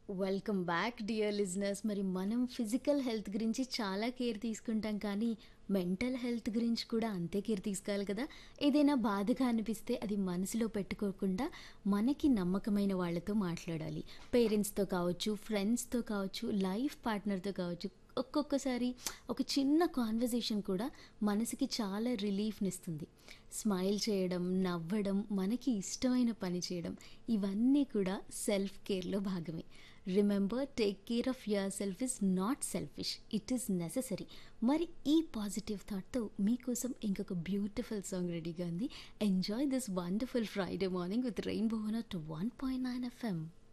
welcome back dear listeners మరి మనం physical health గురించి చాలా కేర్ తీసుకుంటాం కానీ మెంటల్ హెల్త్ గురించి కూడా అంతే కేర్ తీసుకోవాలి కదా ఏదైనా బాధగా అనిపిస్తే అది మనసులో పెట్టుకోకుండా మనకి నమ్మకమైన వాళ్ళతో మాట్లాడాలి పేరెంట్స్తో కావచ్చు ఫ్రెండ్స్తో కావచ్చు లైఫ్ పార్ట్నర్తో కావచ్చు ఒక్కొక్కసారి ఒక చిన్న కాన్వర్జేషన్ కూడా మనసుకి చాలా రిలీఫ్నిస్తుంది స్మైల్ చేయడం నవ్వడం మనకి ఇష్టమైన పని చేయడం ఇవన్నీ కూడా సెల్ఫ్ కేర్లో భాగమే remember take care of yourself is not selfish it is necessary మరి ఈ పాజిటివ్ థాట్తో మీకోసం ఇంకొక బ్యూటిఫుల్ సాంగ్ రెడీగా ఉంది enjoy this wonderful Friday morning with Rainbow two one point nine FM